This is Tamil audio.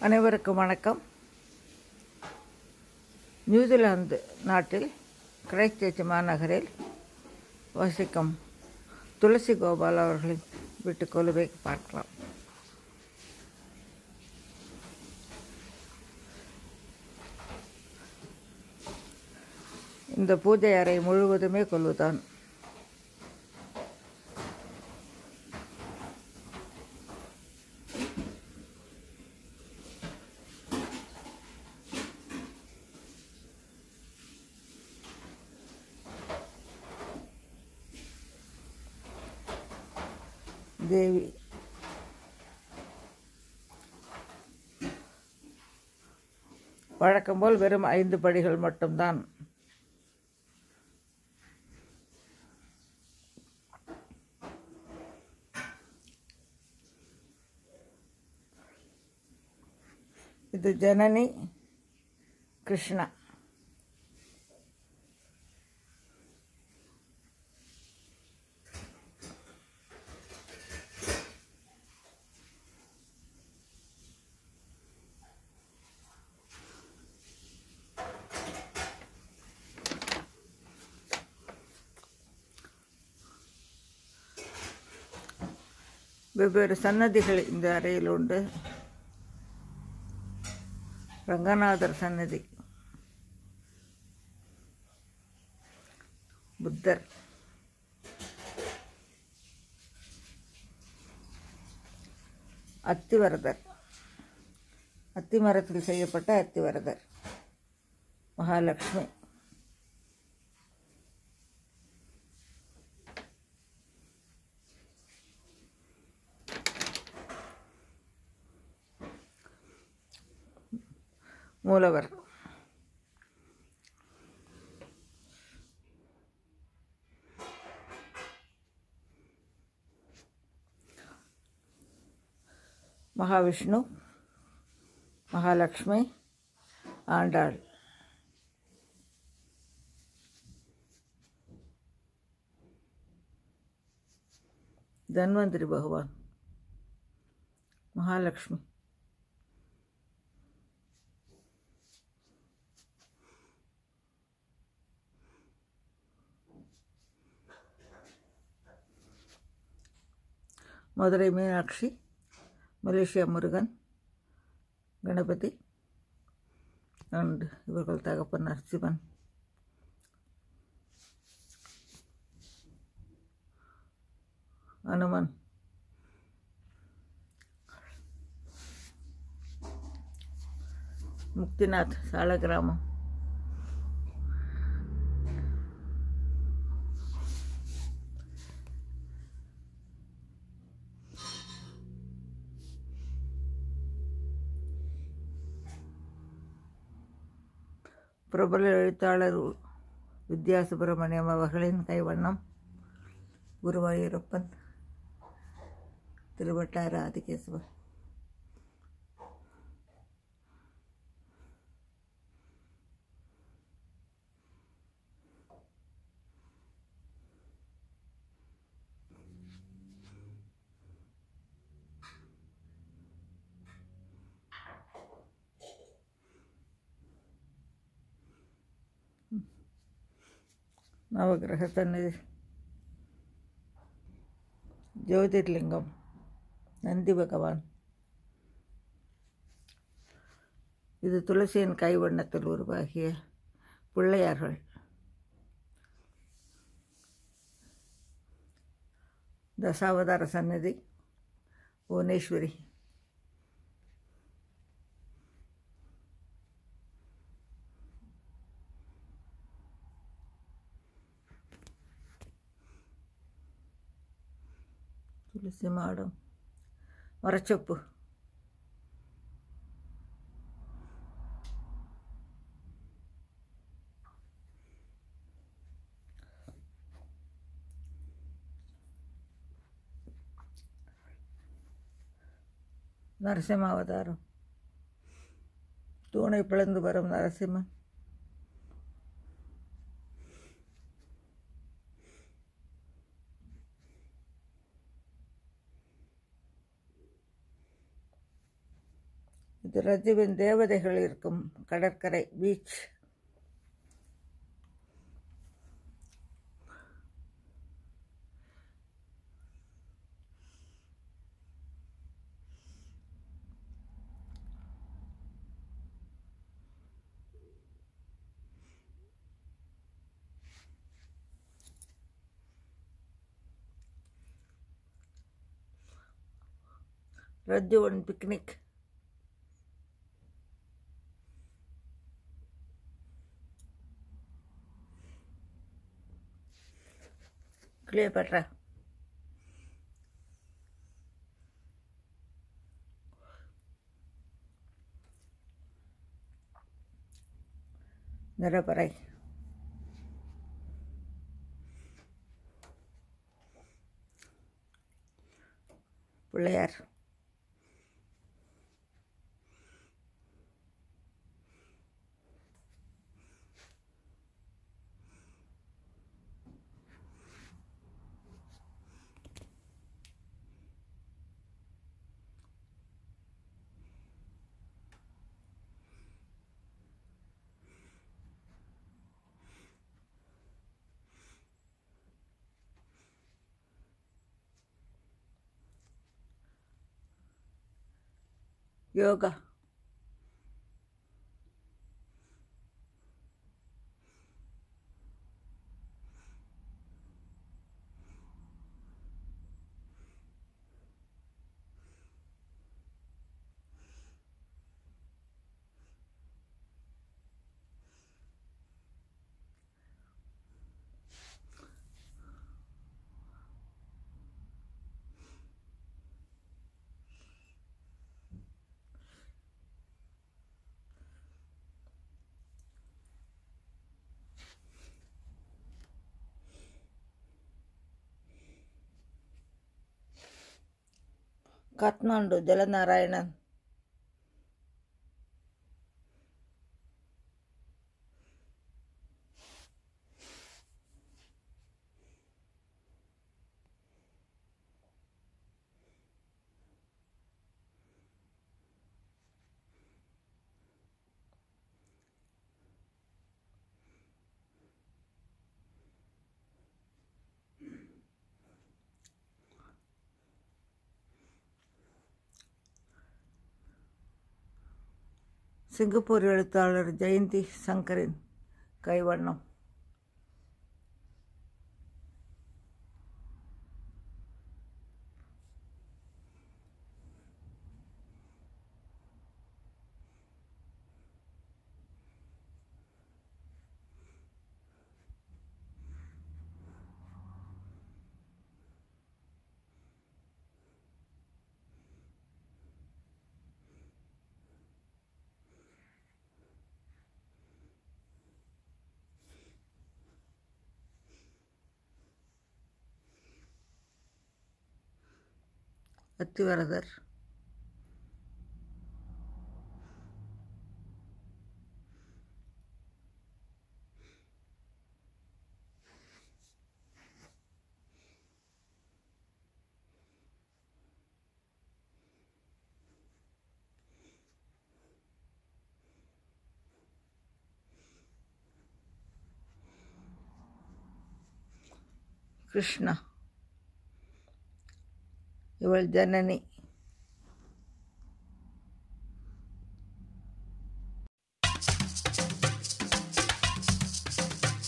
அனைவருக்கும் வணக்கம் நியூசிலாந்து நாட்டில் கிரைஸ்ட் மாநகரில் வசிக்கும் துளசி கோபால் அவர்களின் வீட்டு கொலுவை பார்க்கலாம் இந்த பூஜை அறை முழுவதுமே கொலுதான் தேவி வழக்கம் போல் வெறும் ஐந்து படிகள் மட்டும்தான் இது ஜனனி கிருஷ்ணா வெவ்வேறு சன்னதிகள் இந்த அறையில் உண்டு ரங்கநாதர் சன்னதி புத்தர் அத்திவரதர் அத்திமரத்தில் செய்யப்பட்ட அத்திவரதர் மகாலட்சுமி மூலவர் மகாவிஷ்ணு மகாலட்சுமி ஆண்டாள் தன்வந்திரி பகவான் மகாலட்சுமி மதுரை மீனாட்சி மலேசியா முருகன் கணபதி அண்ட் இவர்கள் தகப்பன் நரசிம்மன் அனுமன் முக்திநாத் சாலகிராமம் பிரபல எழுத்தாளர் வித்யா சுப்பிரமணியம் அவர்களின் கைவண்ணம் குருவாயூரப்பன் திருவட்டார ஆதிகேசவர் நவகிரக சந்நிதி ஜோதிர்லிங்கம் நந்தி பகவான் இது துளசியின் கைவண்ணத்தில் உருவாகிய பிள்ளையார்கள் தசாவதார சந்நிதி புவனேஸ்வரி துளசி மாடம் மரச்சொப்பு நரசிம்ம அவதாரம் தூணை பிளந்து வரும் நரசிம்மன் இது இது ரஜுவின் தேவதைகள் இருக்கும் கடற்கரை பீச் ரஜுவன் பிக்னிக் கிளியோபேட்ரா நிரபறை பிள்ளையார் யோகா காத்மாண்டு ஜலநாராயணன் சிங்கப்பூர் எழுத்தாளர் ஜெயந்தி சங்கரின் கைவண்ணம் அத்திவரதர் கிருஷ்ணா இவள் ஜனனி